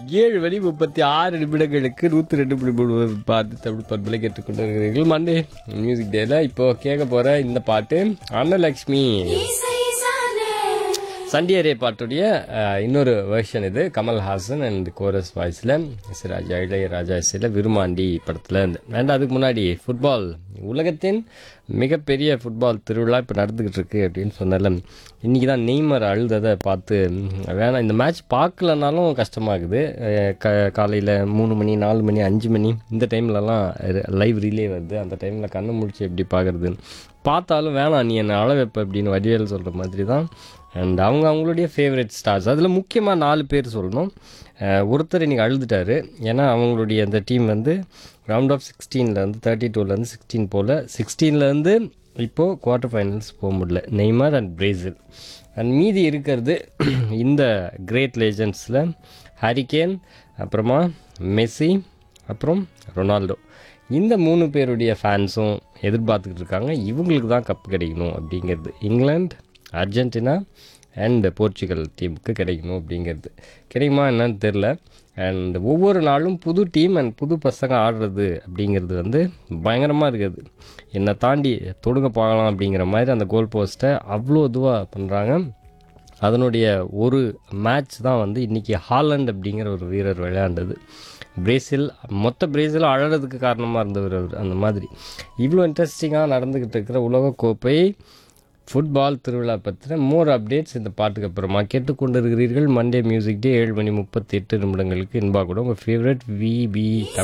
ஏழு மணி முப்பத்தி ஆறு நிமிடங்களுக்கு நூற்றி ரெண்டு புள்ளி மூணு பாட்டு தமிழ் பண்பலை கேட்டுக்கொண்டு இருக்கிறீர்கள் மண்டே மியூசிக் டேல இப்போ கேட்க போற இந்த பாட்டு அன்னலக்ஷ்மி சண்டியரே பாட்டுடைய அஹ், இன்னொரு வெர்ஷன் இது கமல்ஹாசன் அண்ட் கோரஸ் வாய்ஸில் சிராஜா இளையராஜா இசையில் விருமாண்டி படத்தில் இருந்து அண்ட் அதுக்கு முன்னாடி ஃபுட்பால் உலகத்தின் மிகப்பெரிய ஃபுட்பால் திருவிழா இப்போ நடந்துக்கிட்டு இருக்கு அப்படின்னு சொன்னால இன்றைக்கி தான் நெய்மர் அழுததை பார்த்து ம், வேணாம் இந்த மேட்ச் பார்க்கலனாலும் கஷ்டமாகுது அஹ், க காலையில் மூணு மணி நாலு மணி அஞ்சு மணி இந்த டைம்லலாம் லைவ் ரீலே வருது அந்த டைமில் கண்ணை முடிச்சு எப்படி பார்க்குறது பார்த்தாலும் வேணாம் நீ என்னை அழ வைப்ப அப்படின்னு வடிவேல் சொல்கிற மாதிரி தான் அண்ட் அவங்க அவங்களுடைய ஃபேவரட் ஸ்டார்ஸ் அதில் முக்கியமாக நாலு பேர் சொல்லணும் அஹ் ஒருத்தர் இன்னைக்கு அழுதுட்டாரு ஏன்னா அவங்களுடைய அந்த டீம் வந்து ரவுண்ட் ஆஃப் சிக்ஸ்டீன்லேருந்து தேர்ட்டி டூலேருந்து சிக்ஸ்டீன் போல் சிக்ஸ்டீன்லேருந்து இப்போது குவார்ட்டர் ஃபைனல்ஸ் போக முடியல நெய்மர் அண்ட் பிரேசில் அண்ட் மீதி இருக்கிறது இந்த கிரேட் லெஜண்ட்ஸில் ஹரிகேன் அப்புறமா மெஸ்ஸி அப்புறம் ரொனால்டோ இந்த மூணு பேருடைய ஃபேன்ஸும் எதிர்பார்த்துக்கிட்டு இருக்காங்க இவங்களுக்கு தான் கப் கிடைக்கணும் அப்படிங்கிறது இங்கிலாந்து அர்ஜென்டினா அண்ட் போர்ச்சுகல் டீமுக்கு கிடைக்கணும் அப்படிங்கிறது கிடைக்குமா என்னன்னு தெரில அண்ட் ஒவ்வொரு நாளும் புது டீம் அண்ட் புது பசங்க ஆடுறது அப்படிங்கிறது வந்து பயங்கரமாக இருக்குது என்னை தாண்டி தொடுங்க பார்க்கலாம் அப்படிங்கிற மாதிரி அந்த கோல் போஸ்ட்டை அவ்வளோ இதுவாக பண்ணுறாங்க அதனுடைய ஒரு மேட்ச் தான் வந்து இன்றைக்கி ஹாலண்ட் அப்படிங்கிற ஒரு வீரர் விளையாண்டது பிரேசில் மொத்த பிரேசில் அழறதுக்கு காரணமாக இருந்தவர் அவர் அந்த மாதிரி இவ்வளோ இன்ட்ரெஸ்டிங்காக நடந்துக்கிட்டு இருக்கிற உலகக்கோப்பை ஃபுட்பால் திருவிழா பற்றின மோர் அப்டேட்ஸ் இந்த பாட்டுக்கு அப்புறமா கேட்டுக்கொண்டு இருக்கிறீர்கள் மண்டே மியூசிக் டே ஏழு மணி முப்பத்தி எட்டு நிமிடங்களுக்கு இன்பா கூட உங்கள் ஃபேவரட் விபி